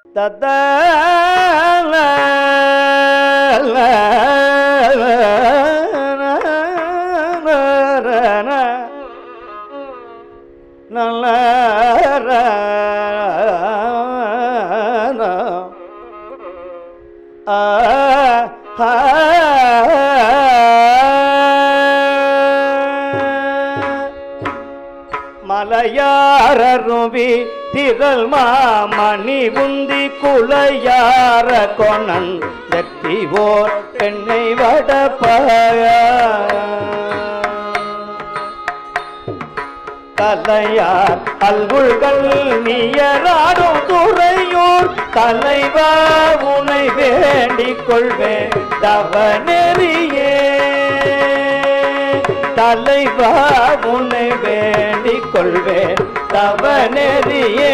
தத்த நல்ல மலையாரருவி திரள் மாமணி உந்தி குலையார கொணன் வெற்றி ஓர் பெண்ணை வடப்பாய தலையார் அல்குள்கள் நீயராடும் துறையூர் தலைவா உனை வேண்டிக் கொள்வேன் தவ நெறியே தலைவா உன்னை வேண்டிக் கொள்வேன் தவ நெறியே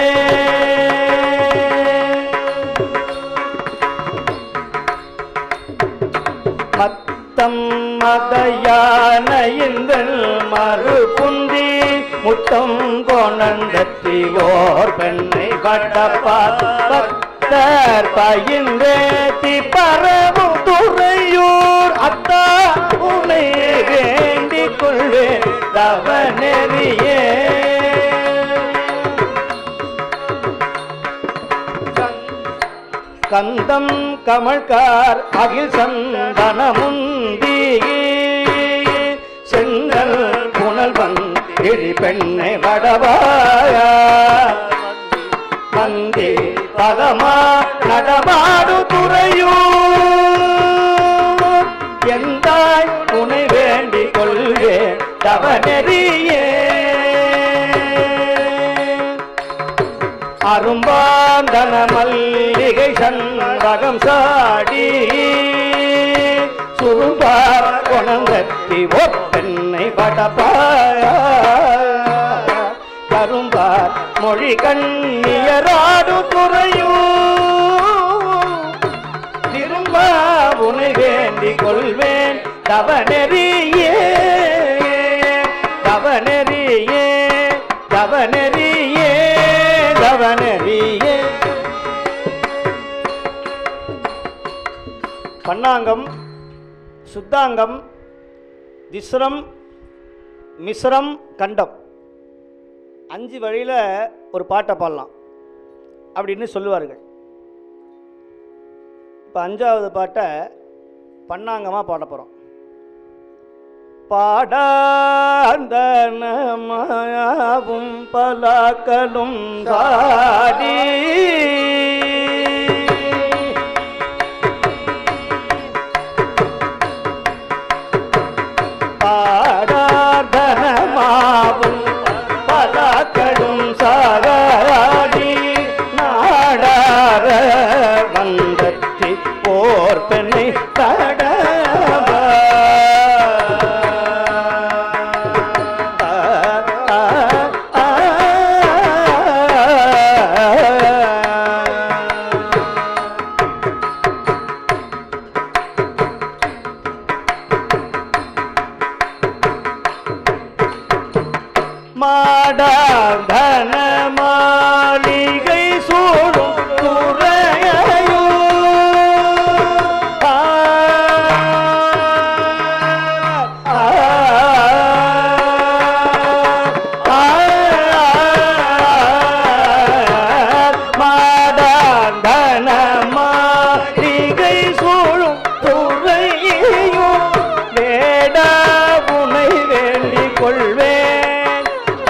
மத்தம் மதையானையின்கள் மறு புந்தி முத்தம் கொணந்தத்தி ஓர் பெண்ணை வட்டப்பார் பக்தர் பயின்றேத்தி பரவும் துறையூர் அத்தா உனை வேண்டிக் கொள்வேன் தவ நெறியே கந்தம் கமழ்கார் அகில் சந்தனமுந்தி செங்கல் புனல் வந்திழி பெண்ணை வடவாய வந்தி பதமா நடமாடு துறையூர் எந்தாய் உனை வேண்டிக் கொள்வே தவ நெறியே அரும்பாந்தன மல்லிகை சண்பகம் சாடி சுரும்பார் குணங்கத்தி ஒப்பெண்ணை படப்பாய கரும்பார் மொழி கண்ணியராடு துறையூ திரும்ப உனை வேண்டிக் கொள்வேன் தவ நெறியே தவ நெறியே தவ நெறியே தவ நெறியே பன்னாங்கம் சுத்தாங்கம் திஸ்ரம் மிஸ்ரம் கண்டம் அஞ்சு வழியில் ஒரு பாட்டை பாடலாம் அப்படின்னு சொல்லுவார்கள் இப்போ அஞ்சாவது பாட்டை பன்னாங்கமாக பாட போகிறோம் பாடாந்தனமாவும் பலாக்களும் சாடி பாடார்தனமாவும் பலாக்களும் சாடி நாடார வந்தத்தி போர் பெண்ணை தடவா மாடாந்தன மாளிகை சூடும் துறையோ மாடாந்தன மாளிகை சூழும் துறையோ வேடா உனை வேண்டிக் கொள்வேன்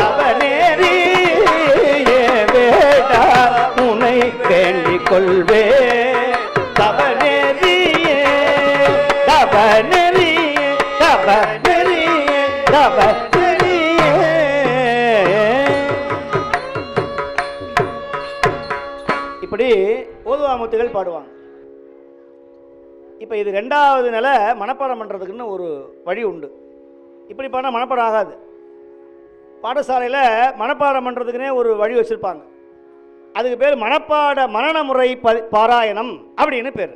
தவநேரியே வேடா உனை வேண்டிக் கொள்வேன் தவநேரியே தவநெறியே தவநெறியே தவநெறியே இப்படி ஓதுவாமுத்துகள் பாடுவாங்க இப்போ இது ரெண்டாவது நிலை மனப்பாடம் பண்ணுறதுக்குன்னு ஒரு வழி உண்டு இப்படி பாடினா மனப்பாடம் ஆகாது பாடசாலையில் மனப்பாடம் பண்ணுறதுக்குனே ஒரு வழி வச்சுருப்பாங்க அதுக்கு பேர் மனப்பாட மனன முறை ப பாராயணம் அப்படின்னு பேர்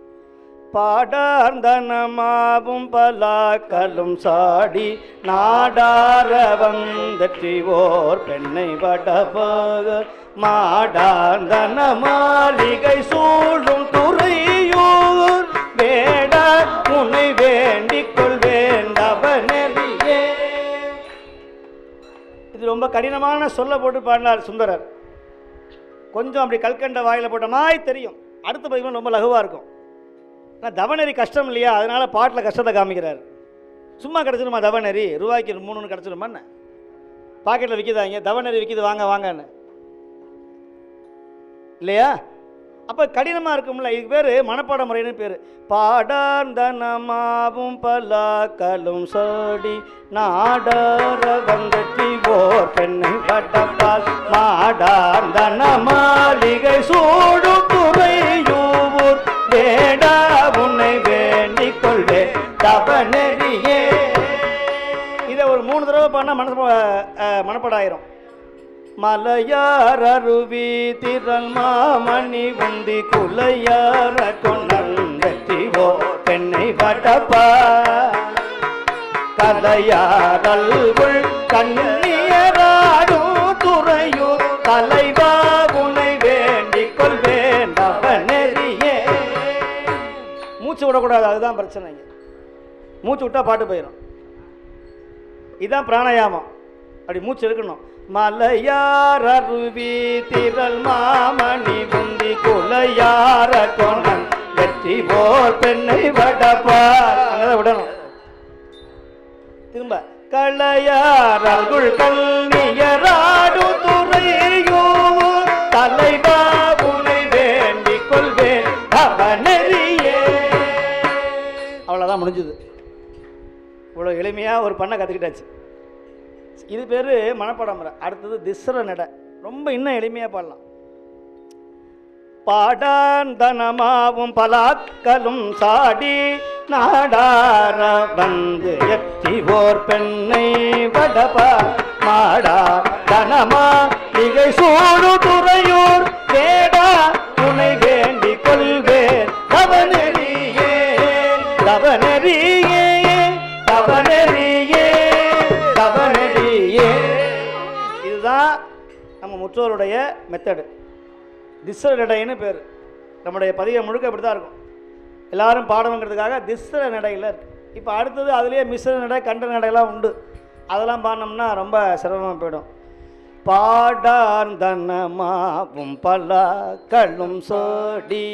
பாடார்ந்தனமாவும் பலாக்கலும் சாடி நாடார வந்தற்றி ஓர் பெண்ணை வடபாக மாடாந்தன மாளிகை சூழும் துறையூர் வேட முனை வேண்டிக் கொள்வேண்டவனே இது ரொம்ப கடினமான சொல்ல போட்டு பாடினார் சுந்தரர் கொஞ்சம் அப்படி கல்கண்ட வாயில போட்ட மாதிரி தெரியும் அடுத்த பதிவு ரொம்ப லகுவாக இருக்கும் ஆனால் தவநெறி கஷ்டம் இல்லையா அதனால பாட்டில் கஷ்டத்தை காமிக்கிறார் சும்மா கிடச்சிருமா தவநெறி ரூபாய்க்கு மூணுன்னு கிடச்சிருமா என்ன பாக்கெட்டில் விற்கிதாங்க தவநெறி விற்கிது வாங்க வாங்கன்னு இல்லையா அப்போ கடினமாக இருக்கும்ல இதுக்கு பேர் மனப்பாட முறைன்னு பேர் பாடாந்தனமாவும் பலாக்களும் சோடி நாடார வந்தட்டி ஓர் பெண்ணை பட்டப்பால் மாடாந்தன மாளிகை சூடு துறையூர் வேடா உன்னை வேண்டிக் கொள்வே தவநெறியே இதை ஒரு மூணு தடவை பண்ணால் மனசு மனப்பாடம் ஆயிரும் மலையார் அருவி திரள் மாமணி உந்தி குலையார கொண்டோ பெண்ணை பட்டப்பா கலையாரல்குள் கண்ணியராடும் துறையோ தலைவா உனை வேண்டிக் கொள்வேன் நெறியே மூச்சு விடக்கூடாது அதுதான் பிரச்சனைங்க மூச்சு விட்டா பாட்டு போயிடும் இதுதான் பிராணாயாமம் அப்படி மூச்சு எடுக்கணும் மலையார் அருவி திரள் மாமணி குந்தி குலையார கொண்டன் வெற்றி போர் பெண்ணை வடப்பார் அங்கதான் விடணும் திரும்ப களையாரகுள் கல்னியராடு துறையோ தலைவா உனை வேண்டிக் கொள்வேன் அவனறியே அவ்வளோதான் முடிஞ்சது இவ்வளோ எளிமையாக ஒரு பண்ணை கற்றுக்கிட்டாச்சு இது பேர் மனப்பாடம் முறை அடுத்தது திஸ்ர நடை ரொம்ப இன்னும் எளிமையாக பாடலாம் பாடாந்தனமாவும் பலாக்களும் சாடி நாடார வந்து எத்தி ஓர் பெண்ணை வடபா மாடா தனமா மிகை சூடு துறையூர் வேடா துணை வேண்டிக் கொள்வேன் தவநெறியே தவநெறியே தவநெறியே தவநெறியே இதுதான் நம்ம முற்றோருடைய மெத்தடு திஸ்ர நடைன்னு பேர் நம்முடைய பதிவை முழுக்க இப்படி தான் இருக்கும் எல்லாரும் பாடணுங்கிறதுக்காக திஸ்ர நடையில் இருக்கு இப்போ அடுத்தது அதுலேயே மிஸ்ர நடை கண்ட நடையெல்லாம் உண்டு அதெல்லாம் பாடினோம்னா ரொம்ப சிரமமாக போயிடும் பாடார்ந்தனமாவும் பல கள்ளும் சோடி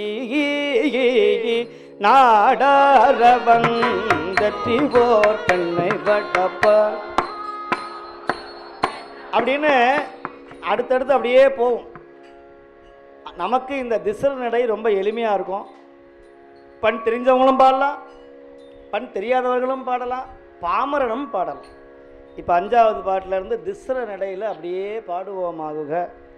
நாடார வந்தற்றி போர் பெண்ணை வடப்பா அப்படின்னு அடுத்தடுத்து அப்படியே போகும் நமக்கு இந்த திசர் நடை ரொம்ப எளிமையாக இருக்கும் பண் தெரிஞ்சவங்களும் பாடலாம் பண் தெரியாதவர்களும் பாடலாம் பாமரனும் பாடலாம் இப்போ அஞ்சாவது பாட்டிலேருந்து திஸ்ர நடையில் அப்படியே பாடுவோமாகுக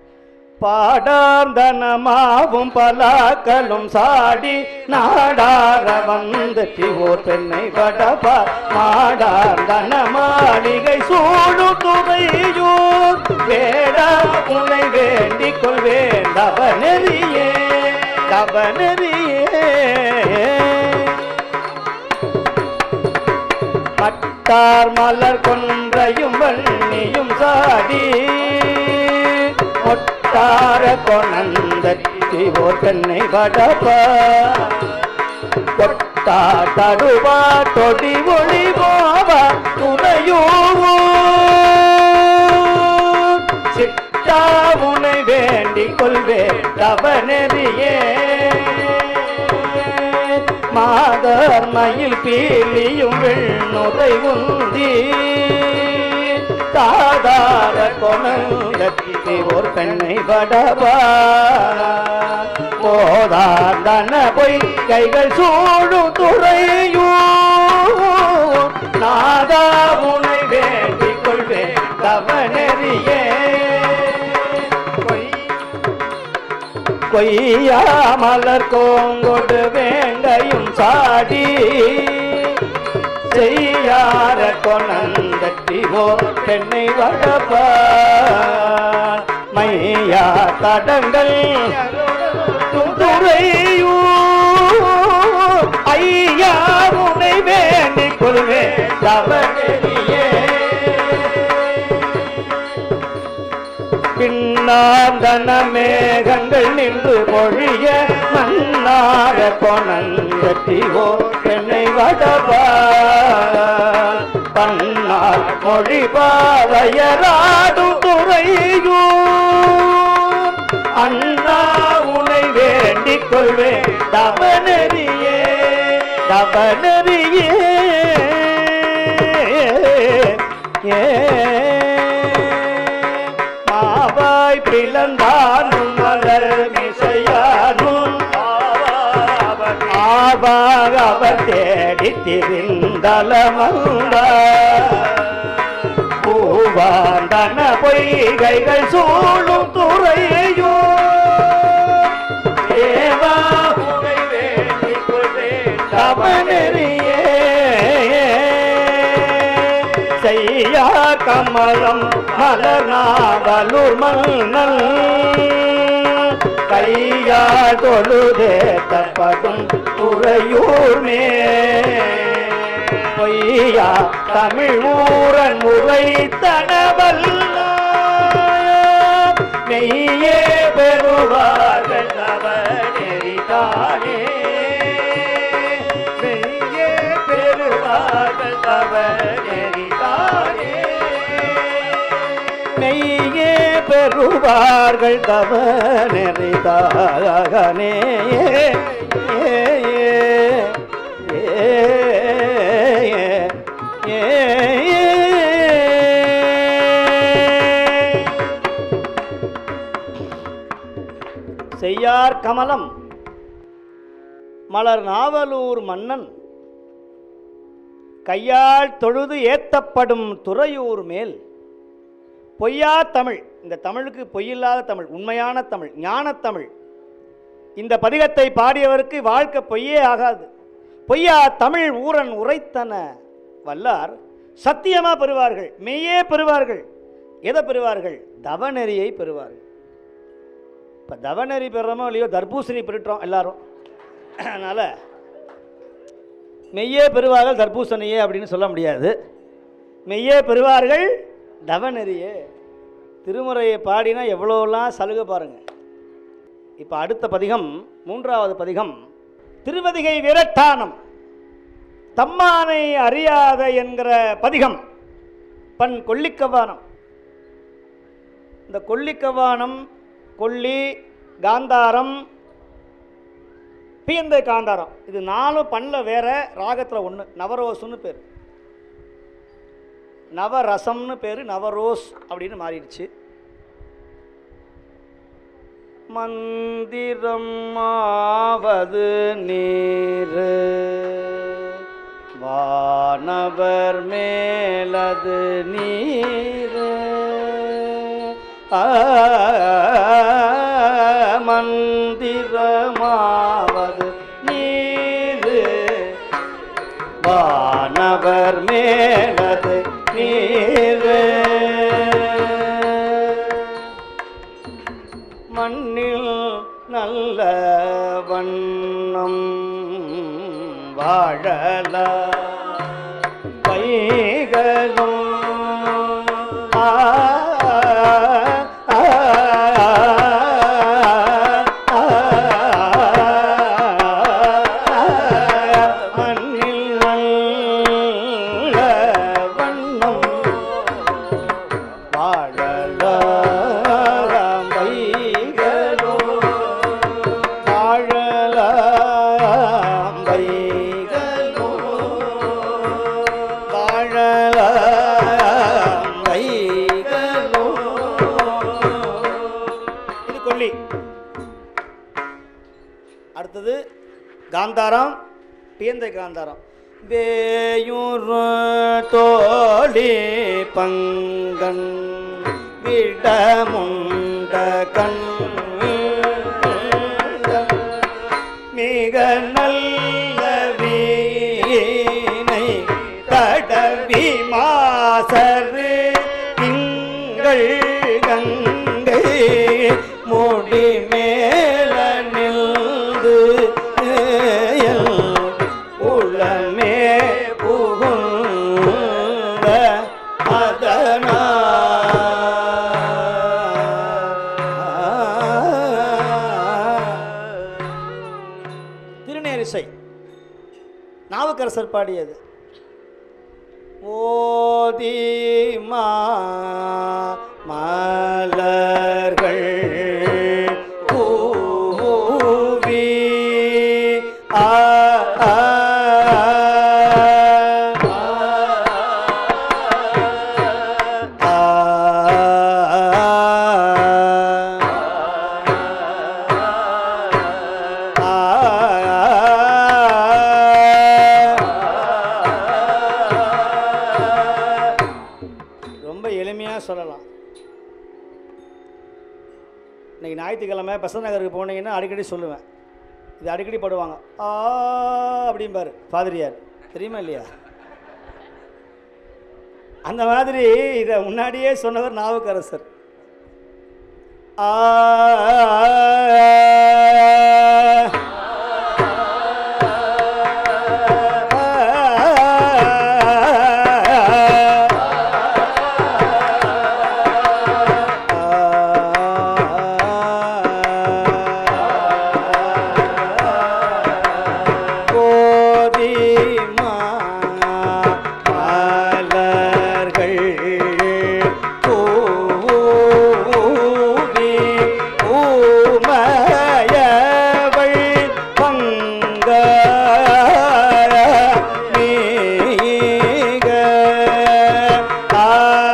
பாடார்ந்தனமாவும் பலாக்களும் சாடி நாடார வந்துட்டி ஓர் பெண்ணை படபா மாடார்ந்தன மாளிகை சூடு துறையூர் வேடா உன்னை வேண்டிக் கொள்வேன் தவநெறியே தவநெறியே பட்டார் மலர் கொன்றையும் வன்னியும் சாடி ஒட்டார கொணந்தத்தி ஓர் பெண்ணை வடப்பா கொட்டா தடுவா தொடி ஒளி போவா துணையோ சிட்டா உனை வேண்டிக் கொள்வே தவநெறியே மாதர் மயில் பீலியும் வெண்ணுதை உந்தி தாதார கொணங்கத்தி ஒரு பெண்ணை படவா போதாந்தன பொய் கைகள் சூடும் துறையோ நாதா உனை வேண்டிக் கொள்வேன் தவநெறியே பொய் கொய்யா மலர் கோங்கொடு வேண்டையும் சாடி செய்யார கொணந்தட்டிவோ பெண்ணை வடப்பா மையா தடங்கள் துறையூ ஐயா உனை வேண்டிக் கொள்வேன் தவறியே பின் மன்னாந்தன மேகங்கள் நின்று பொழிய மன்னார கொணங்கட்டிவோ பெண்ணை வடபால் பன்னால் மொழி பாவையராடும் துறையூர் அண்ணா உனை வேண்டிக் கொள்வேன் தவனரியே தவனரியே ஏ மாவாய் பிளந்தானும் மலர் மிசையானும் ஆவாக அவர் தேடி திரிந்தலமந்த பூவாந்தன பொய்கைகள் சூழும் துறையோ தேவா உனை வேண்டிக் கொள்வேன் தவனெறியே செய்யா கமலம் மலர்நாவலூர் மன்னல் கையால் தொழுதேத்தப்படும் துறையூர் மே பொய்யா தமிழ் ஊரன் முறை தனவல்ல மெய்யே பெறுவார்கள் தவநெறிதானே மெய்யே பெறுவார்கள் தவநெறிதானே மெய்யே பெறுவார்கள் தவ நெறிதாகனே செய்யார் கமலம் மலர் நாவலூர் மன்னன் கையால் தொழுது ஏத்தப்படும் துறையூர் மேல் பொய்யா தமிழ் இந்த தமிழுக்கு பொய்யில்லாத தமிழ் உண்மையான தமிழ் ஞானத்தமிழ் இந்த பதிகத்தை பாடியவருக்கு வாழ்க்கை பொய்யே ஆகாது பொய்யா தமிழ் ஊரன் உரைத்தன வல்லார் சத்தியமா பெறுவார்கள் மெய்யே பெறுவார்கள் எதை பெறுவார்கள் தவநெறியை பெறுவார்கள் இப்போ தவநெறி பெறுறோமோ இல்லையோ தர்பூசணி பெற்றுட்டோம் எல்லாரும் அதனால் மெய்யே பெறுவார்கள் தர்பூசணியே அப்படின்னு சொல்ல முடியாது மெய்யே பெறுவார்கள் தவநெறியே திருமுறையை பாடினா எவ்வளோலாம் சலுகை பாருங்க இப்போ அடுத்த பதிகம் மூன்றாவது பதிகம் திருவதிகை விரட்டானம் தம்மானை அறியாத என்கிற பதிகம் பண் கொல்லிக்கவானம் இந்த கொல்லிக்கவானம் கொல்லி காந்தாரம் பியந்த காந்தாரம் இது நாலும் பண்ணில் வேற ராகத்தில் ஒன்று நவரோசுன்னு பேர் நவரசம்னு பேர் நவரோஸ் அப்படின்னு மாறிடுச்சு மந்திரம் ஆவது நீர் வானவர் மேலது நீர் மந்திரமாவது நீர் வானவர் மேலது நீர் மண்ணில் நல்ல வண்ணம் வாழல பைகளும் ஆ, ஆ, ஆ, மண்ணில் நல்ல வண்ணம் வாழலாம் வைகளோ வாழலாம் வைகளோ வாழலாம் வைகளோ இது கொல்லி அடுத்தது காந்தாரம் பியந்தை காந்தாரம் வேயூர் தோழி பங்கன் விடமுண்ட கண் மிக நல்ல வீணை தடவி மாசரு திங்கள் கங்கை முடி மேல நின்று எல் உளமே புகுந்த அதனா இன்னிசை நாவுக்கரசர் பாடியது ஓதிமா மலர்கள் கூவி ஆ ஆ, ஆ, ரொம்ப எளிமையாக சொல்லலாம் இன்னைக்கு ஞாயிற்றுக்கிழமை பெசன் நகருக்கு போனீங்கன்னா அடிக்கடி சொல்லுவேன் இது அடிக்கடி பாடுவாங்க ஆ அப்படிம்பாரு பாதிரியார் தெரியுமா இல்லையா அந்த மாதிரி இதை முன்னாடியே சொன்னவர் நாவுக்கரசர் ஆ கோதிமா மலர்கள் கூவி ஊமயவள் பங்க நீக ஆ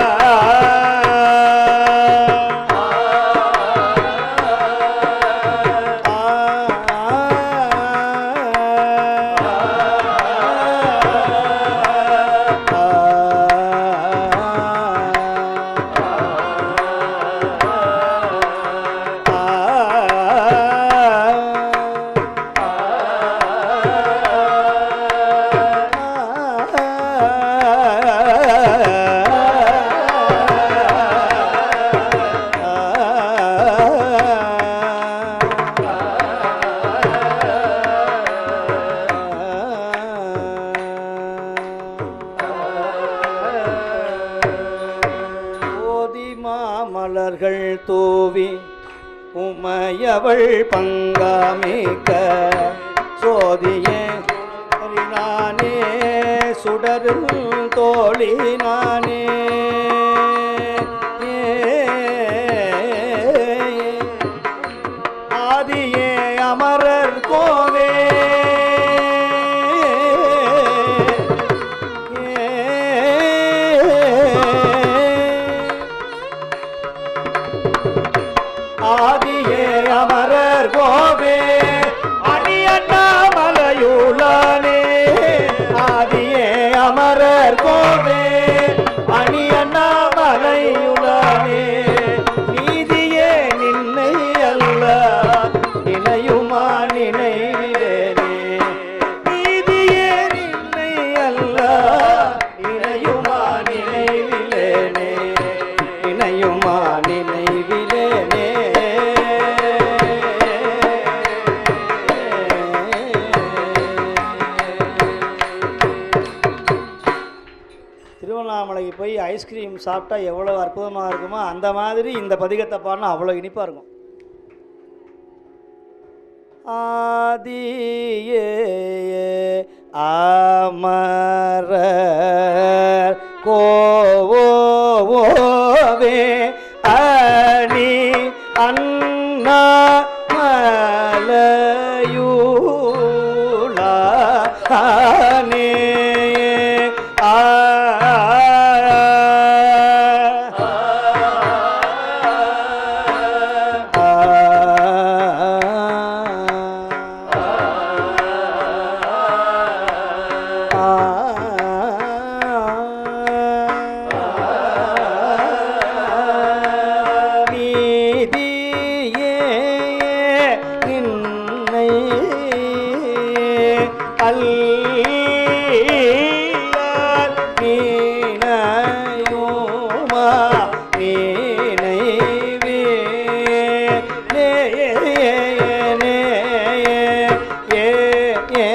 ஓதி மாமலர்கள் தூவி உமையவள் பங்காமிக்க சோதியே நானே சுடரு தோழி நானே ஆதியே அமரர் கோவே ஆதியே அமரர் கோவே அணியண்ணாமலையுளானே ஆதியே அமரர் கோவே அணியண்ணாமலையுளானே நீதியே நின்னை அல்ல நினையுமா நினைவிலேனே நீதியே நின்னை அல்ல நினையுமா நினைவிலேனே நினையுமா நினைவிலேனே திருவண்ணாமலைக்கு போய் ஐஸ்கிரீம் சாப்பிட்டா எவ்வளோ அற்புதமாக இருக்குமோ அந்த மாதிரி இந்த பதிகத்தை பாடினா அவ்வளோ இனிப்பாக இருக்கும் ஆதியே அமரர் கோவோவே அணி அண்ணா மலையூளானே ஆ நீதியே நின்னை அல்லால் நீனையுமா நீனைவே நேயே நேயே ஏ ஏ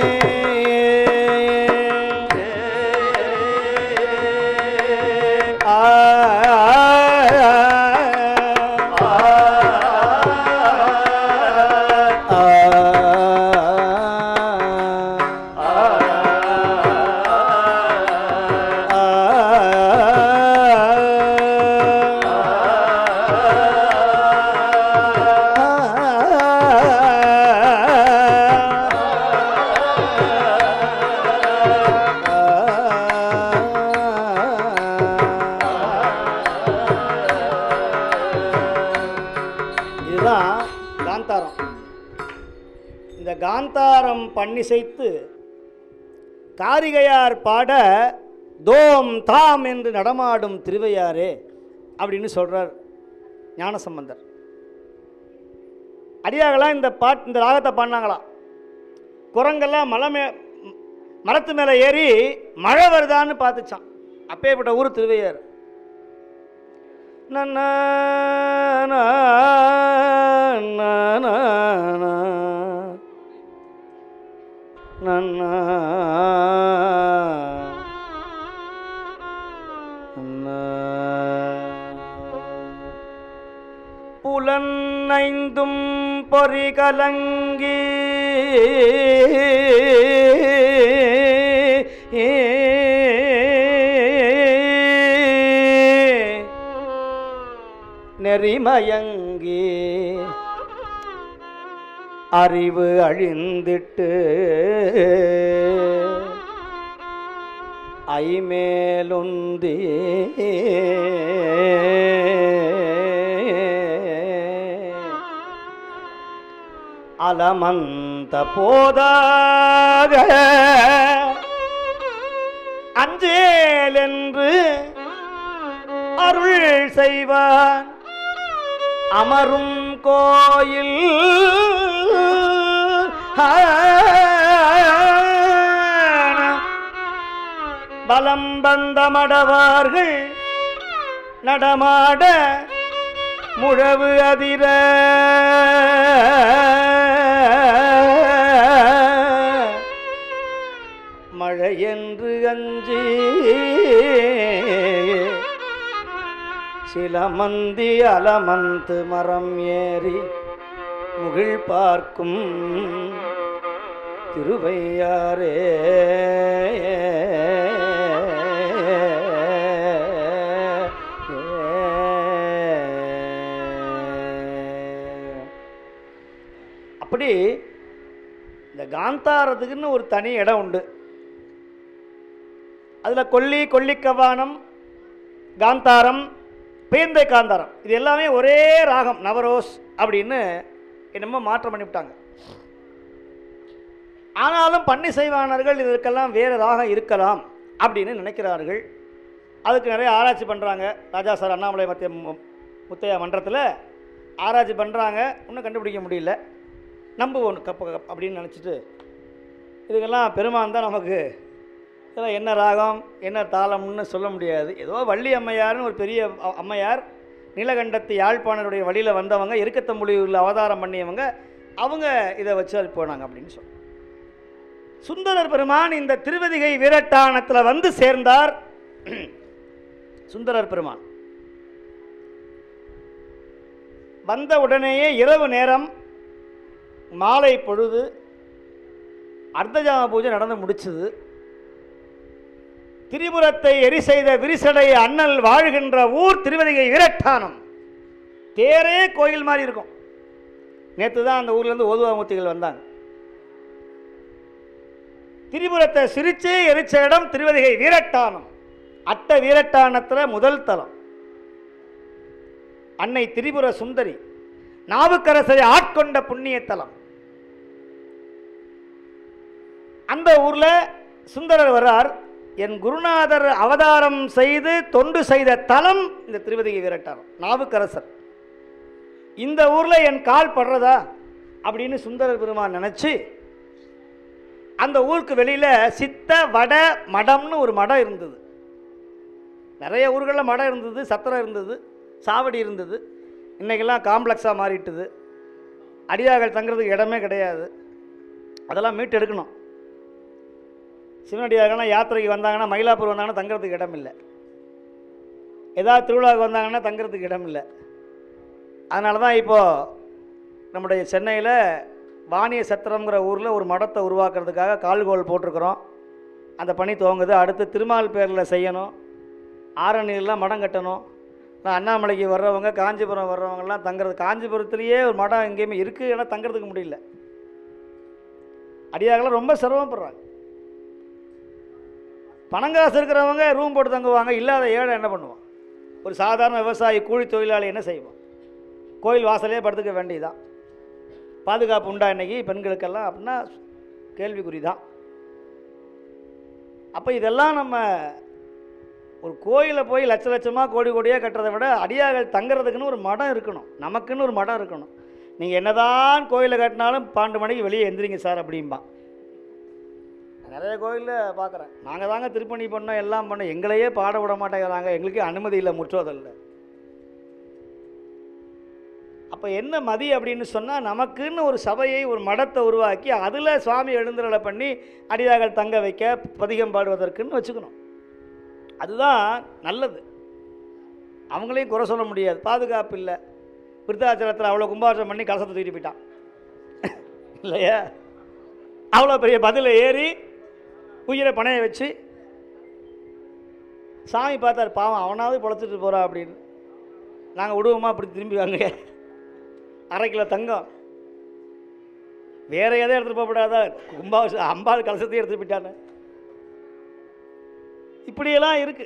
ஆ ஆ காந்தாரம் இந்த காந்தாரம் பண்ணிசைத்து காரிகையார் பாட தோம் தாம் என்று நடமாடும் திருவையாரே அப்படின்னு சொல்கிறார் ஞானசம்பந்தர் அடியாகலாம் இந்த பாட் இந்த ராகத்தை பாடினாங்களாம் குரங்கெல்லாம் மலை மே மரத்து மேலே ஏறி மழை வருதான்னு பார்த்துச்சான் அப்பேற்பட்ட ஊர் திருவையார் நன்னா நா, நா, நா, நா. நன்னா புலனைந்தும் பொறி கலங்கி நெறிமயங்கி அறிவு அழிந்திட்டு ஐமேலுந்தி அலமந்த போதாக அஞ்சேல் என்று அருள் செய்வான் அமரும் கோயில் பலம் வந்த மடவார்கள் நடமாட முழவு அதிர மழையென்று அஞ்சி சிலமந்தி அலமந்து மரம் ஏறி முகில் பார்க்கும் திருவையாரே அப்படி இந்த காந்தாரத்துக்குன்னு ஒரு தனி இடம் உண்டு அதில் கொல்லி கொல்லிக்கவானம் காந்தாரம் பேந்தை காந்தாரம் இது எல்லாமே ஒரே ராகம் நவரோஸ் அப்படின்னு என்னமோ மாற்றம் பண்ணிவிட்டாங்க ஆனாலும் பன்னிசைவாணர்கள் இதற்கெல்லாம் வேறு ராகம் இருக்கலாம் அப்படின்னு நினைக்கிறார்கள் அதுக்கு நிறைய ஆராய்ச்சி பண்ணுறாங்க ராஜா சார் அண்ணாமலை மத்திய மு- முத்தையா மன்றத்தில் ஆராய்ச்சி பண்ணுறாங்க இன்னும் கண்டுபிடிக்க முடியல நம்புவோம் கப்ப கப் அப்படின்னு நினச்சிட்டு இதுக்கெல்லாம் பெருமான் தான் நமக்கு இதெல்லாம் என்ன ராகம் என்ன தாளம்னு சொல்ல முடியாது ஏதோ வள்ளி அம்மையார்னு ஒரு பெரிய அ- அம்மையார் நீலகண்டத்து யாழ்ப்பாணருடைய வழியில் வந்தவங்க இருக்கத்தம்புலியூரில் அவதாரம் பண்ணியவங்க அவங்க இதை வச்சு அது போனாங்க அப்படின்னு சொல்ல சுந்தரர் பெருமான் இந்த திருவதிகை வீரட்டானத்தில் வந்து சேர்ந்தார் சுந்தரர் பெருமான் வந்த உடனேயே இரவு நேரம் மாலை பொழுது அர்த்தஜாம பூஜை நடந்து முடிச்சது திரிபுரத்தை எரி செய்த விரிசடை அண்ணல் வாழ்கின்ற ஊர் திருவதிகை வீரட்டானம் தேரே கோயில் மாதிரி இருக்கும் நேற்று தான் அந்த ஊர்லேருந்து ஓதுவாமூர்த்திகள் வந்தாங்க திரிபுரத்தை சிரிச்சே எரிச்ச இடம் திருவதிகை வீரட்டானம் அட்ட வீரட்டானத்தில் முதல் தலம் அன்னை திரிபுர சுந்தரி நாவுக்கரசரை ஆட்கொண்ட புண்ணிய தலம் அந்த ஊர்ல சுந்தரர் வர்றார் என் குருநாதர் அவதாரம் செய்து தொண்டு செய்த தலம் இந்த திருவதிகை வீரட்டானம் நாவுக்கரசர் இந்த ஊர்ல என் கால் படுறதா அப்படின்னு சுந்தரர் பெருமான் நினைச்சு அந்த ஊருக்கு வெளியில சித்த வட மடம்னு ஒரு மடம் இருந்தது நிறைய ஊர்களில் மடம் இருந்தது சத்திரம் இருந்தது சாவடி இருந்தது இன்றைக்கெல்லாம் காம்ப்ளெக்ஸாக மாறிட்டுது அடியார்கள் தங்குறதுக்கு இடமே கிடையாது அதெல்லாம் மீட்டு எடுக்கணும் சிவனடியார்கள்லாம் யாத்திரைக்கு வந்தாங்கன்னா மயிலாப்பூர் வந்தாங்கன்னா தங்குறதுக்கு இடம் இல்லை ஏதாவது திருவிழாவுக்கு வந்தாங்கன்னா தங்குறதுக்கு இடம் இல்லை அதனால தான் இப்போது நம்முடைய சென்னையில் வாணிய சத்திரம்ங்கிற ஊரில் ஒரு மடத்தை உருவாக்குறதுக்காக கால்கோல் போட்டிருக்கிறோம் அந்த பணி துவங்குது அடுத்து திருமால் பேரில் செய்யணும் ஆரணியில் மடம் கட்டணும் நான் அண்ணாமலைக்கு வர்றவங்க காஞ்சிபுரம் வர்றவங்கலாம் தங்குறது காஞ்சிபுரத்துலேயே ஒரு மடம் எங்கேயுமே இருக்குது ஏன்னா தங்குறதுக்கு முடியல அடியார்கள்லாம் ரொம்ப சிரமப்படுறாங்க பணங்காசு இருக்கிறவங்க ரூம் போட்டு தங்குவாங்க இல்லாத ஏழை என்ன பண்ணுவான் ஒரு சாதாரண விவசாயி கூலி தொழிலாளி என்ன செய்வான் கோயில் வாசலே படுத்துக்க வேண்டியதான் பாதுகாப்பு உண்டா இன்னைக்கு பெண்களுக்கெல்லாம் அப்படின்னா கேள்விக்குறி தான் அப்போ இதெல்லாம் நம்ம ஒரு கோயிலை போய் லட்ச லட்சமாக கோடி கோடியாக கட்டுறதை விட அடியார்கள் தங்குறதுக்குன்னு ஒரு மடம் இருக்கணும் நமக்குன்னு ஒரு மடம் இருக்கணும் நீங்கள் என்னதான் கோயிலை கட்டினாலும் பன்னெண்டு மணிக்கு வெளியே எந்திரிங்க சார் அப்படிம்பான் நிறைய கோயிலில் பார்க்குறேன் நாங்கள் தாங்க திருப்பணி பண்ணோம் எல்லாம் பண்ணோம் எங்களையே பாட விட மாட்டேங்கிறாங்க எங்களுக்கே அனுமதி இல்லை முற்றுவதில்லை அப்போ என்ன மதி அப்படின்னு சொன்னால் நமக்குன்னு ஒரு சபையை ஒரு மடத்தை உருவாக்கி அதில் சுவாமி எழுந்துரலை பண்ணி அடியார்கள் தங்க வைக்க பதிகம் பாடுவதற்குன்னு வச்சுக்கணும் அதுதான் நல்லது அவங்களையும் குறை சொல்ல முடியாது பாதுகாப்பு இல்லை விருத்தாச்சலத்தில் அவ்வளோ கும்பாபிஷேகம் பண்ணி கலசத்தை தூக்கிட்டு போயிட்டான் இல்லையா அவ்வளோ பெரிய பதிலை ஏறி உயிரை பணைய வச்சு சாமி பார்த்தார் பாவம் அவனாவது பொழைச்சிட்டு போகிறா அப்படின்னு நாங்கள் விடுவோமா அப்படி திரும்பி வாங்க அரை கிலோ தங்கம் வேற எதை எடுத்துகிட்டு போகக்கூடாதா கும்பாபிஷேகம் அம்பாள் கலசத்தையும் எடுத்துட்டு போயிட்டானே இப்படியெல்லாம் இருக்கு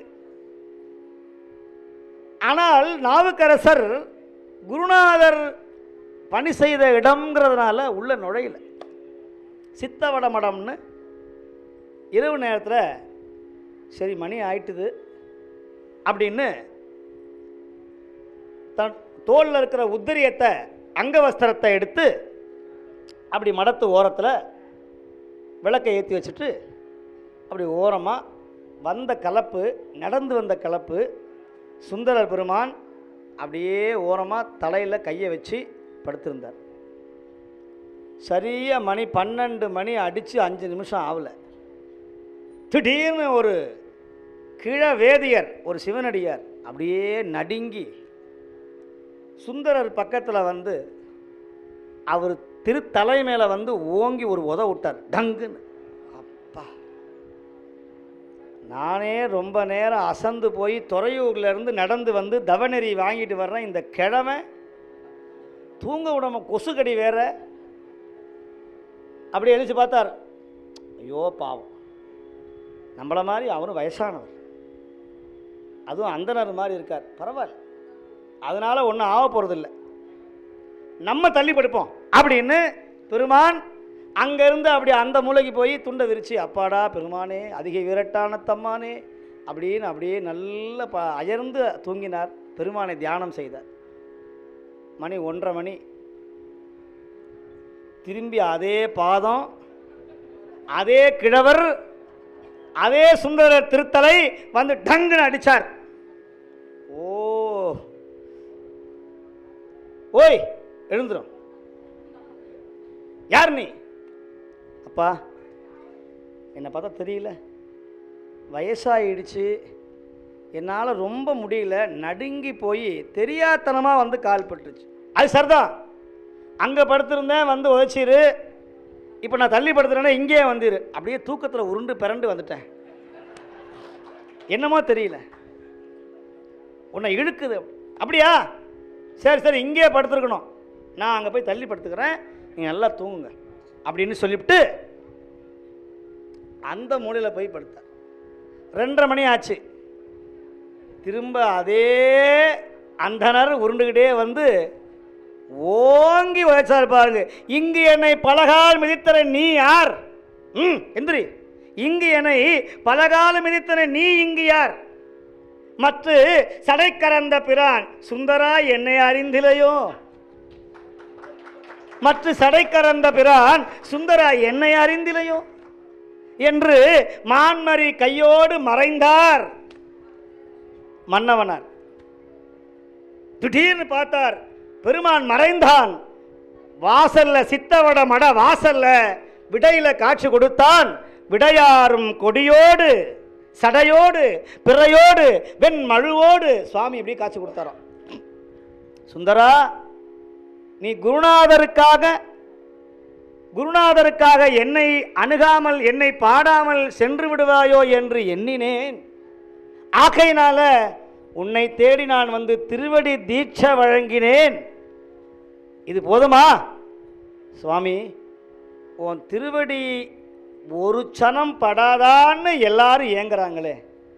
ஆனால் நாவுக்கரசர் குருநாதர் பணி செய்த இடம்ங்கிறதுனால உள்ள நுழையல சித்தவட மடம்னு இரவு நேரத்தில் சரி மணி ஆயிட்டுது அப்படின்னு தன் தோளில் இருக்கிற உத்திரியத்தை அங்கவஸ்திரத்தை எடுத்து அப்படி மடத்து ஓரத்தில் விளக்கை ஏற்றி வச்சுட்டு அப்படி ஓரமாக வந்த கலப்பு நடந்து வந்த கலப்பு சுந்தரர் பெருமான் அப்படியே ஓரமாக தலையில் கையை வச்சு படுத்திருந்தார் சரியாக மணி பன்னெண்டு மணி அடித்து அஞ்சு நிமிஷம் ஆகலை திடீர்னு ஒரு கிழ வேதியர் ஒரு சிவனடியார் அப்படியே நடுங்கி சுந்தரர் பக்கத்தில் வந்து அவர் திருத்தலை மேலே வந்து ஓங்கி ஒரு உத விட்டார் டங்குன்னு அப்பா நானே ரொம்ப நேரம் அசந்து போய் துறையூர்ல இருந்து நடந்து வந்து தவநெறி வாங்கிட்டு வர்றேன் இந்த கிழமை தூங்க விடாம கொசுக்கடி வேற அப்படி எழுச்சி பார்த்தார் ஐயோ பாவம் நம்மள மாதிரி அவரும் வயசானவர் அதுவும் அந்தனர் மாதிரி இருக்கார் பரவாயில்ல அதனால ஒன்றும் ஆக போகிறதில்ல நம்ம தள்ளி படுப்போம் அப்படின்னு பெருமான் அங்கேருந்து அப்படி அந்த மூலைக்கு போய் துண்டை விரிச்சு அப்பாடா பெருமானே அதிக விரட்டான தம்மானே அப்படின்னு அப்படியே நல்ல ப அயர்ந்து தூங்கினார் பெருமானை தியானம் செய்தார் மணி ஒன்றரை மணி திரும்பி அதே பாதம் அதே கிழவர் அதே சுந்தரர் திருத்தலை வந்து டங்குன்னு அடிச்சார் ஓ ஓய் எழுந்துரும் யார் நீ அப்பா என்னை பார்த்தா தெரியல வயசாயிடுச்சு என்னால் ரொம்ப முடியல நடுங்கி போய் தெரியாத்தனமாக வந்து கால் பட்டுருச்சு அது சரிதான் அங்கே படுத்திருந்தேன் வந்து உதச்சிரு இப்போ நான் தள்ளி படுத்துறேன்னா இங்கேயே வந்துரு அப்படியே தூக்கத்தில் உருண்டு பிறண்டு வந்துட்டேன் என்னமோ தெரியல உன்னை இழுக்குது அப்படியா சரி சரி இங்கேயே படுத்துருக்கணும் நான் அங்கே போய் தள்ளி படுத்துக்கிறேன் நீங்கள் நல்லா தூங்குங்க அப்படின்னு சொல்லிவிட்டு அந்த மூலையில் போய் படுத்தார் ரெண்டரை மணி ஆச்சு திரும்ப அதே அந்தனர் உருண்டுக்கிட்டே வந்து ஓங்கி வச்சார் பாருங்க இங்கு என்னை பலகால் மிதித்தர நீ யார் ம் எந்திரி இங்கு என்னை பலகால மிதித்தன நீ இங்கு யார் மற்ற சடைக்கரந்த பிரான் சுந்தரா என்னை அறிந்திலையோ மற்ற சடைக்கரந்த பிரான் சுந்தரா என்னை அறிந்திலையோ என்று மான்மரி கையோடு மறைந்தார் மன்னவனார் திடீர்னு பார்த்தார் பெருமான் மறைந்தான் வாசல்ல சித்தவட மட வாசல்ல விடையில காட்சி கொடுத்தான் விடையாரும் கொடியோடு சடையோடு பிறையோடு வெண் மழுவோடு சுவாமி இப்படி காட்சி கொடுத்தாராம் சுந்தரா நீ குருநாதருக்காக குருநாதருக்காக என்னை அணுகாமல் என்னை பாடாமல் சென்று விடுவாயோ என்று எண்ணினேன் ஆகையினால உன்னை தேடி நான் வந்து திருவடி தீட்சை வழங்கினேன் இது போதுமா சுவாமி உன் திருவடி ஒரு சனம் படாதான்னு எல்லாரும் ஏங்குறாங்களே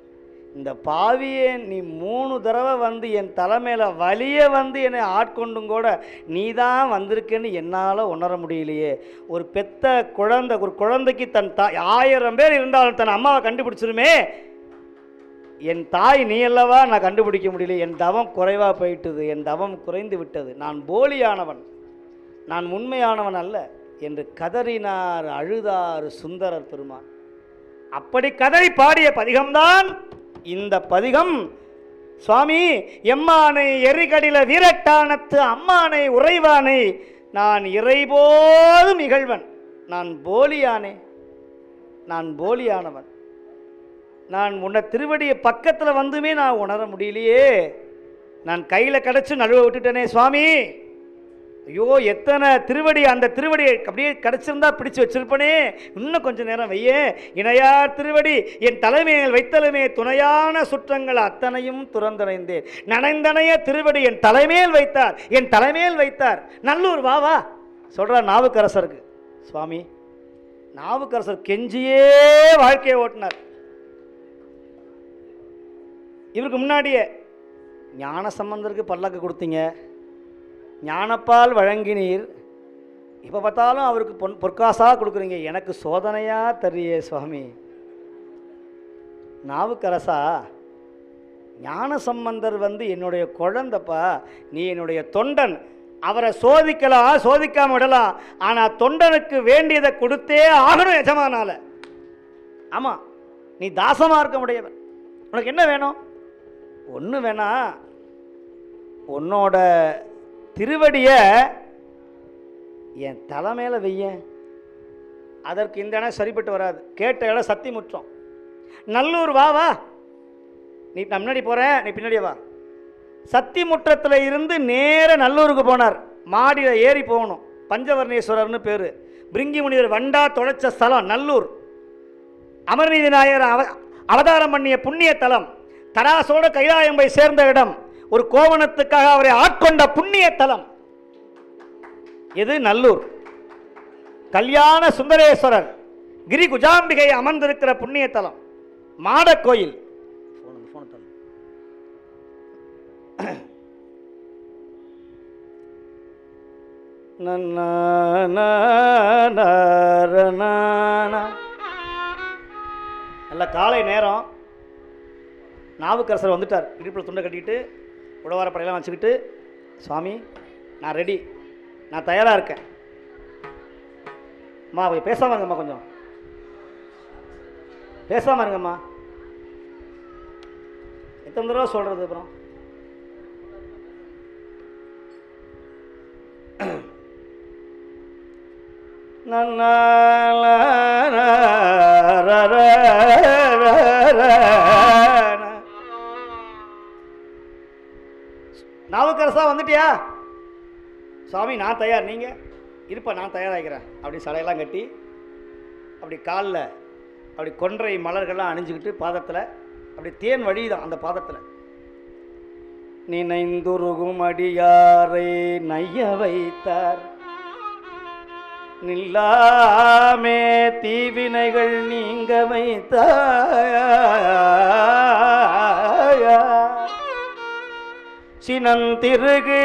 இந்த பாவியே நீ மூணு தடவை வந்து என் தலைமையில் வலிய வந்து என்னை ஆட்கொண்டும் கூட நீ தான் வந்திருக்கேன்னு என்னால் உணர முடியலையே ஒரு பெத்த குழந்தை ஒரு குழந்தைக்கு தன் தாய் ஆயிரம் பேர் இருந்தாலும் தன் அம்மாவை கண்டுபிடிச்சிருமே என் தாய் நீ அல்லவா நான் கண்டுபிடிக்க முடியல என் தவம் குறைவாக போயிட்டது என் தவம் குறைந்து விட்டது நான் போலியானவன் நான் உண்மையானவன் அல்ல என்று கதறினார் அழுதார் சுந்தரர் பெருமான் அப்படி கதறி பாடிய பதிகம்தான் இந்த பதிகம் சுவாமி எம்மானை எரிகடில வீரட்டானத்து அம்மானை உறைவானை நான் இறைபோதும் இகழ்வன் நான் போலியானே நான் போலியானவன் நான் உன்னை திருவடியை பக்கத்தில் வந்துமே நான் உணர முடியலையே நான் கையில் கிடச்சி நழுவ விட்டுட்டேனே சுவாமி ஐயோ எத்தனை திருவடி அந்த திருவடியை அப்படியே கிடச்சிருந்தா பிடிச்சு வச்சிருப்பனே இன்னும் கொஞ்ச நேரம் வையே இணையார் திருவடி என் தலைமையில் வைத்தலுமே துணையான சுற்றங்கள் அத்தனையும் துறந்தடைந்தேன் நனைந்தனைய திருவடி என் தலைமையில் வைத்தார் என் தலைமையில் வைத்தார் நல்லூர் வா வா சொல்கிறார் நாவுக்கரசருக்கு சுவாமி நாவுக்கரசர் கெஞ்சியே வாழ்க்கையை ஓட்டினார் இவருக்கு முன்னாடியே ஞான சம்பந்தருக்கு பல்லக்கு கொடுத்தீங்க ஞானப்பால் வழங்கினீர் இப்போ பார்த்தாலும் அவருக்கு பொன் பொற்காசாக கொடுக்குறீங்க எனக்கு சோதனையாக தரியே சுவாமி நாவுக்கரசா ஞான சம்பந்தர் வந்து என்னுடைய குழந்தப்பா நீ என்னுடைய தொண்டன் அவரை சோதிக்கலாம் சோதிக்காம விடலாம் ஆனால் தொண்டனுக்கு வேண்டியதை கொடுத்தே ஆகணும் எஜமானால ஆமாம் நீ தாசமாக இருக்க முடியவன் உனக்கு என்ன வேணும் ஒன்று வேணா உன்னோட திருவடியை என் தலைமையில வையேன் அதற்கு இந்த இடம் சரிப்பட்டு வராது கேட்ட இடம் சத்தி முற்றம் நல்லூர் வா வா நீ நான் முன்னாடி போகிறேன் நீ பின்னாடியே வா சத்தி முற்றத்தில் இருந்து நேர நல்லூருக்கு போனார் மாடியில் ஏறி போகணும் பஞ்சவர்ணேஸ்வரர்னு பேர் பிரிங்கி முனிவர் வண்டா தொலைச்ச ஸ்தலம் நல்லூர் அமர்நீதி நாயர் அவ அவதாரம் பண்ணிய புண்ணிய தலம் தராசோட கைலாயம் போய் சேர்ந்த இடம் ஒரு கோவணத்துக்காக அவரை ஆட்கொண்ட புண்ணிய தலம் எது நல்லூர் கல்யாண சுந்தரேஸ்வரர் கிரி குஜாம்பிகை அமர்ந்திருக்கிற புண்ணிய தலம் மாடக் கோயில் phone, phone தள்ளு. நன்னா, நா, நா, ர, நா, நா. நல்ல காலை நேரம் நாவுக்கரசர் வந்துட்டார் இடுப்பில் துண்டை கட்டிக்கிட்டு உழவார படையெல்லாம் வச்சுக்கிட்டு சுவாமி நான் ரெடி நான் தயாராக இருக்கேன் அம்மா கொஞ்சம் பேசாமல் இருங்கம்மா கொஞ்சம் பேசாமல் இருங்கம்மா எத்தனை தடவை சொல்கிறது அப்புறம் நன்னா, லா, லா, ர, ர, ர, ர, ர. நாவுக்கரசா வந்துட்டியா சுவாமி நான் தயார் நீங்கள் இருப்பா நான் தயாராகிறேன் அப்படி சடையெல்லாம் கட்டி அப்படி காலில் அப்படி கொன்றை மலர்கள்லாம் அணிஞ்சுக்கிட்டு பாதத்தில் அப்படி தேன் வழிதான் அந்த பாதத்தில் நினைந்துருகும் அடியாரை நைய வைத்தார் நில்லாமே தீவினைகள் நீங்க வைத்தாய சினந்திருகு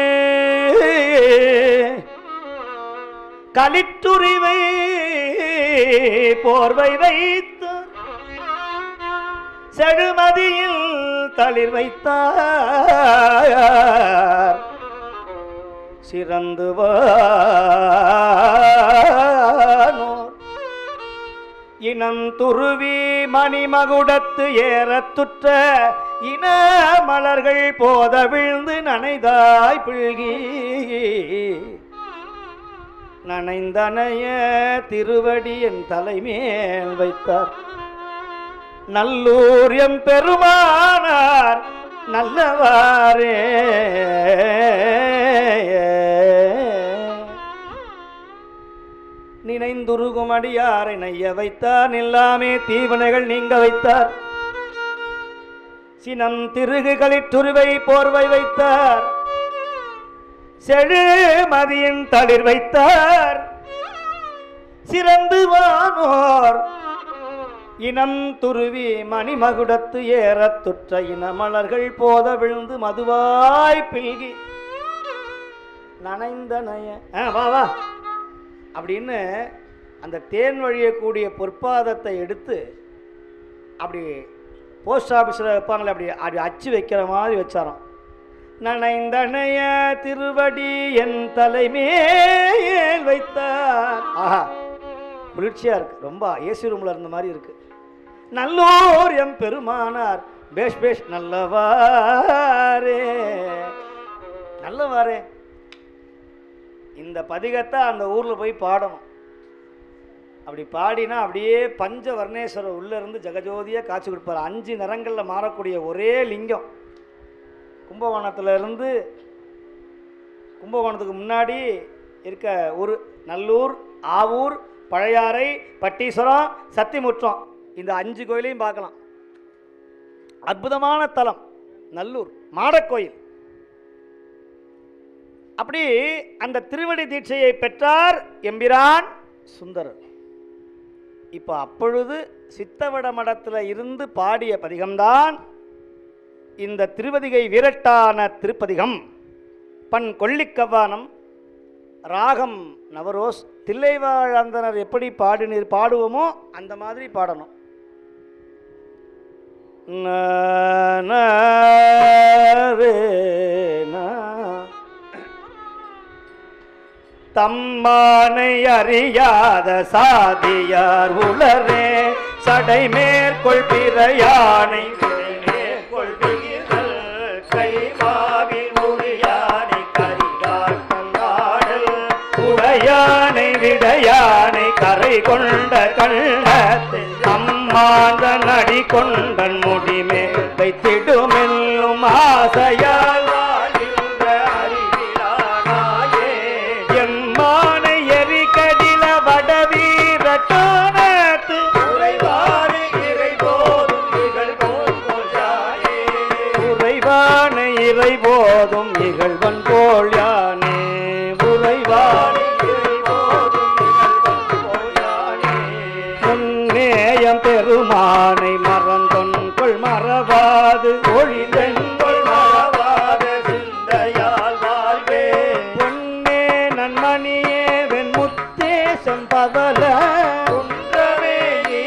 களித்துரிவை போர்வை வைத்து செழுமதியில் தளிர் வைத்தார் சிறந்து வானோர் இனந்துருவி மணிமகுடத்து ஏறத்துற்ற இன மலர்கள் போத விழுந்து நனைதாய் பிழ்கி நனைந்தனைய திருவடி என் தலைமேல் வைத்தார் நல்லூர் எம் பெருமானார் நல்லவாரே நினைந்துருகும் அடியாரை நைய வைத்தார் நில்லாமே தீவினைகள் நீங்க வைத்தார் சினம் திருகுகளில் துருவை போர்வை வைத்தார் செழு மதியின் தளிர் வைத்தார் சிறந்து வானோர் இனம் துருவி மணிமகுடத்து ஏறத் துற்ற இனமலர்கள் போத விழுந்து மதுவாய் பில்கி நனைந்த நய ஆ, வா வா அப்படின்னு அந்த தேன் வழியக்கூடிய பொற்பாதத்தை எடுத்து அப்படி போஸ்ட் ஆஃபீஸில் வைப்பாங்களே அப்படி அப்படி அச்சு வைக்கிற மாதிரி வச்சாராம் நனைந்தனைய திருவடி என் தலைமேல் வைத்தார் ஆஹா குளிர்ச்சியாக இருக்கு ரொம்ப ஏசி ரூமில் இருந்த மாதிரி இருக்கு நல்லோர் எம் பெருமானார் பேஷ் பேஷ் நல்லவாரே நல்லவாரே இந்த பதிகத்தை அந்த ஊரில் போய் பாடணும் அப்படி பாடினா அப்படியே பஞ்ச வர்ணேஸ்வரர் உள்ளே இருந்து ஜெகஜோதியாக காட்சி கொடுப்பார் அஞ்சு நிறங்களில் மாறக்கூடிய ஒரே லிங்கம் கும்பகோணத்துல இருந்து கும்பகோணத்துக்கு முன்னாடி இருக்க ஒரு நல்லூர் ஆவூர் பழையாறை பட்டீஸ்வரம் சத்திமுற்றம் இந்த அஞ்சு கோயிலையும் பார்க்கலாம் அற்புதமான தலம் நல்லூர் மாடக்கோயில் அப்படி அந்த திருவடி தீட்சையை பெற்றார் எம்பிரான் சுந்தரர் இப்போ அப்பொழுது சித்தவட மடத்தில் இருந்து பாடிய பதிகம்தான் இந்த திருவதிகை வீரட்டான திருப்பதிகம் பண் கொள்ளிக்கவ்வானம் ராகம் நவரோஸ் தில்லைவாழந்தனர் எப்படி பாடினீர் பாடுவோமோ அந்த மாதிரி பாடணும் ந, ந, ரே, ந. தம்மானை அறியாத சாதியார் உளரே சடை மேற்கொள் பிறையானை மேற்கொள் பிகிர்கள் கைவாவி முடியானை கரிகாட்டல் உடையானை விடையானை கரை கொண்ட கண்ணத்து அம்மாந்த நடி கொண்டன் முடிமே வைத்திடுமெல்லும் ஆசையால் வாழ்கின்ற அறிவிலானாயே எம்மானை எரிகடில வடவீர காணத்து உறைவானை இறை போதும் இகழ் போல்யானே உறைவானை இறை போதும் இகழ்வன் போல் யானே உறைவானை இறை போதும் இகழ்வன் போல் யானே முன்னேயம் பெருமானை மறந்தொன்கொள் மறவாது ஒழிந்தென்கொள் மறவாது சிந்தையால் வாழ்வே பொன்னே நன்மணியே வெண்முத்தே செம்பவல குன்றமே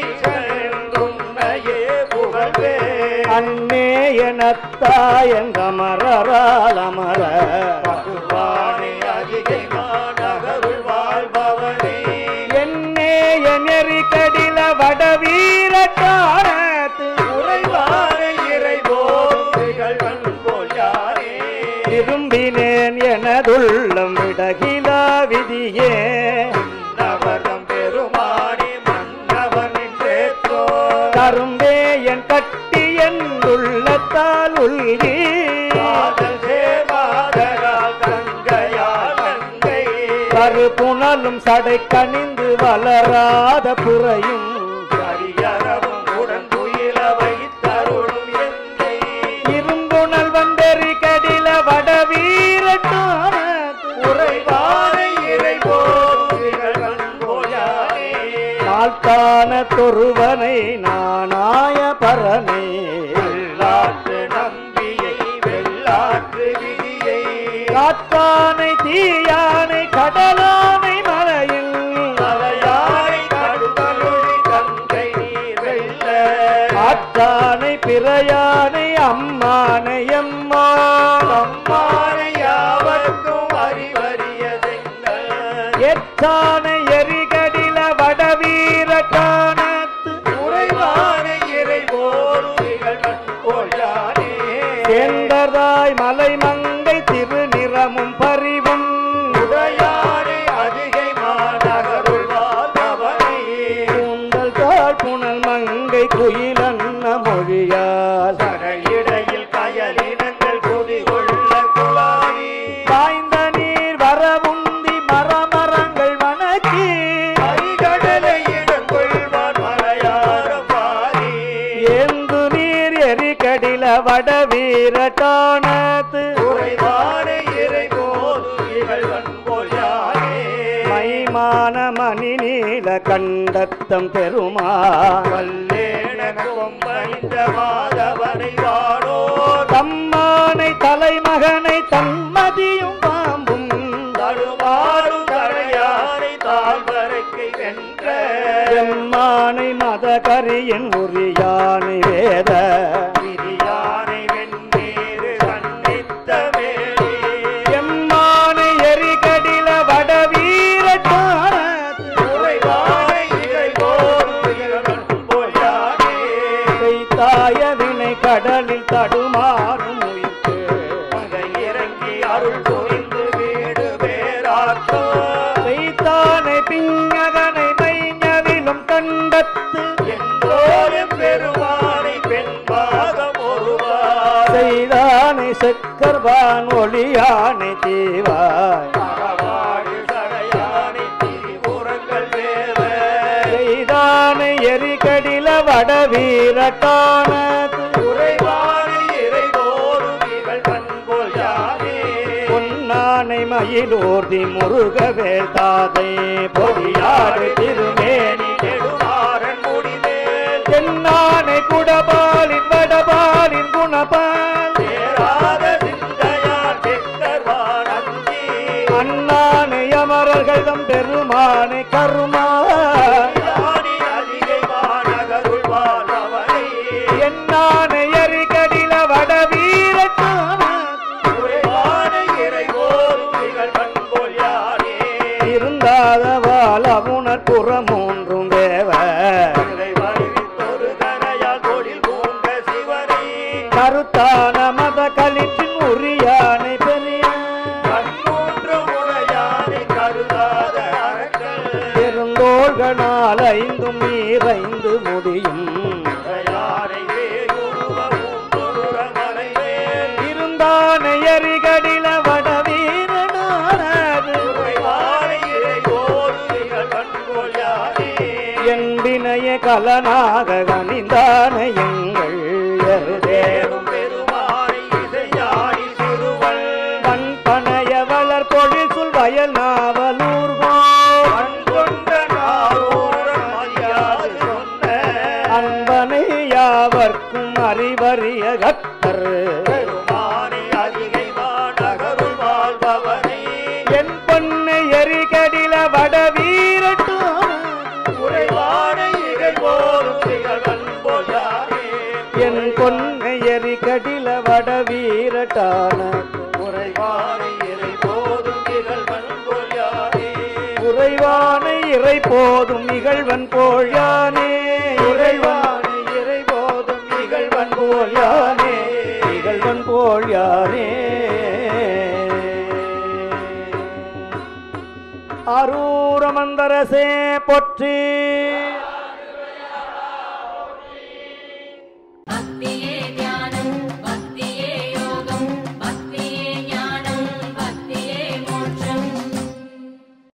ஈசனையே புகழ்வே அன்னே எனத்தாய் என்றமரால் அமர பகுவானே அதிகை மாநகருள் வாழ்பவனே என்னே எனறி கடில வடவீர காணத்து உறைவாரை இறைவோர்கள் போல் யாரே விரும்பினேன் எனதுள்ளம் விடகிலா விதியே நவரம் பெருமானி மன்னவன் என்றேத்தோ கரும்பே என் கட்டி என் உள்ளத்தால் உள்கி காதல் சேவாதரால் கங்கையால் கங்கை கருப்புணலும் சடை கனிந்து வளராத புறையும் கரியறவும் உடன் துயில வைத்தருளும் எந்தை இரும்புணல் வந்தெறி கடில வடவீர உறைவாரை இறை நாள்தான தொருவனை நானாய பரனே வெள்ளாற்று நம்பியை வெள்ளாற்று விதியை காத்தானை தீயானை கடலானை மலையில் மலையானை கடுதலொழி கங்கை நீர் வெள்ள ஆற்றானை பிறையானை அம்மானை எம்மா அம்மானை யாவர்க்கும் அறிவறிய எச்சானை எரிகடில வடவீர காணத்து உறைவானை இறை சேந்ததாய் மலை மங்கை திருநிறமும் பரிவும் உடையானை அதிகை மாநகருள் வாழ்பவனே கூந்தல் தாழ் புனல் மங்கை குயிலன்ன மொழியால் சடையிடையில் கயலினங்கள் குடிகொள்ள குழாயி காய்ந்த நீர் வரவுந்தி மரமரங்கள் வணக்கி கைகடலை இடங்கொள்வான் மலையாரம் பாரி ஏந்து நீர் எரிகடில வடவீர காணத்து உறைவானை இறை போது இகழ்வன் போல் யானே மைமான மணி நீல கண்டத்தம் பெருமா வல்லே எனக்கும் மனித மாதவனை வாடோ தம்மானை தலைமகனை தன்மதியும் பாம்பும் தடுமாறும் தடையாரை தாழ்வரைக்கை வென்ற எம்மானை மதகரியின் உரியானை வேத விரியானை வெண்ணீர் கண்ணித்த மேலே எம்மானை எரிகடில வடவீர உறைவானை இதை போரும் இறைவன் பொய்யானே தாய வினை கடலில் தடுமாறும் உயிர்க்கு அங்கே இறங்கி அருள் புரிந்து வீடு பேராக்கோ செய்தானை பிஞகனை மைஞவிலும் கண்டத்து என்றோரும் பெருமானை பெண் பாதம் ஒருவார் செய்தானை செக்கர்வான் ஒளியானை தீவாய் அறவாடு சடையானை திரிபுறங்கள் வேவ செய்தானை எரிகடில வடவீர காணது உறைவானை இறை போரும் இவள் பண்போல் யானே பொன்னானை மயிலூர்தி முருகவே தாதை பொறியாடு திருமேனி நெடுமாறன் முடிமேல் தென்னானை குடபாலின் வடபாலின் குணபால் சேராத சிந்தையார் செக்கர்வான் அஞ்சி அண்ணானை அமரர்கள் தம் பெருமானை கருமா யானி அதிகை மாநகருள் வாழ்பவனை என்னானை எரிகடில வடவீர உறைவானை இறை போரும் இவள் பண்போல் யானே இருந்தாத வாழவுணர் புறமூன்றும் தேவ இறை வருவித்தொரு கரையால் தொழில் பூண்ட சிவனை கருத்தான மத களிற்றின் உரியானை பெரிய கண்மூன்று முறையானை கருதாத அரக்கல் பெருந்தோள்களால் ஐந்தும் நீரைந்து முடியும் யாரை வேயுருவ பூந்துருரமலை மேல் இருந்தானை எரிகடில வடவீரனானது உறைவானை இறை போரும் இவள் பண்போல் யானே என்பினைய கலனாக கனிந்தான எங்கள் எருதேரும் தேரும் பெருமானை இசையாடி சிறுவள் கண் பனைய வளர் பொழில் சொல் வயல் நாவலூர் கண் கொண்ட நாரூரன் மதியாது சொன்ன அன்பனை யாவர்க்கும் அறிவறிய கத்தர் பெருமானை அதிகை மாநகருள் வாழ்பவனை என் பொன்னை எரிகடில வடவீரட்டு உறைவானை இகை போலும் திகழ்வன் போயானே என் பொன்னை எரிகடில வடவீரட்டான உறைவானை இறை போதும் திகழ்வன் போயானே உறைவானை இறை போதும் இகழ்வன் போழ்யானே இறைவானை இறை போதும் இகழ்வன் போழ்யானே இகழ்வன் போழ்யானே அரூரமந்தரசே பொற்றி